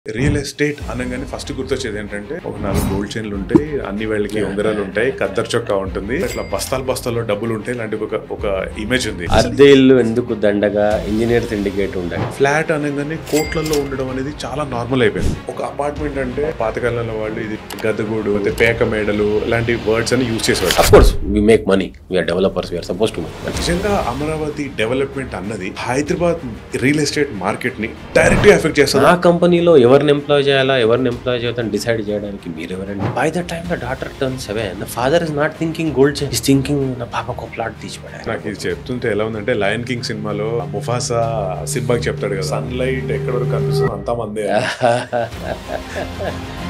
real estate అనగానే first గుర్తొచ్చేది ఏంటంటే ఒక నాలుగు గోల్డ్ చైన్లు ఉంటాయి అన్ని వేళ్ళకి ఉంగరాలు ఉంటాయి కద్దర్ చొక్కా ఉంటుంది ఇట్లా బస్తాలు బస్తాల్లో డబ్బులు ఉంటాయి ఇలాంటి ఒక ఒక ఇమేజ్ ఉంది అద్దె ఇల్లు ఎందుకు దండగా ఇంజనీర్ సిండికేట్ ఉండాలి ఫ్లాట్ అనగానే కోట్లలో ఉండడం అనేది చాలా నార్మల్ అయిపోయింది ఒక అపార్ట్మెంట్ అంటే పాతకాలంలో వాళ్ళు ఇది గద్దగూడు అయితే పేక మేడలు ఇలాంటి వర్డ్స్ అని యూజ్ చేసేవారు of course we make money we're developers we're suppose to make నిజంగా అమరావతి డెవలప్మెంట్ అన్నది హైదరాబాద్ రియల్ ఎస్టేట్ మార్కెట్ ని డైరెక్ట్ గా ఎఫెక్ట్ చేస్తుంది నా కంపెనీలో ఎవరిని ఎంప్లాయ్ చేయాలా ఎవరిని ఎంప్లాయ్ చేయాలని డిసైడ్ చేయడానికి మీరు ఎవరండి by the time the daughter turn seven the father is not thinking gold chain is thinking నా పాపకు ప్లాట్ తీసిపడా నాకు ఇది చెప్తుంటే ఎలా ఉందంటే లయన్ కింగ్ సినిమాలో ముఫాసా సినిమాకి చెప్తాడు కదా సన్ లైట్ ఎక్కడ వరకు కనిపిస్తుంది అంతా మందే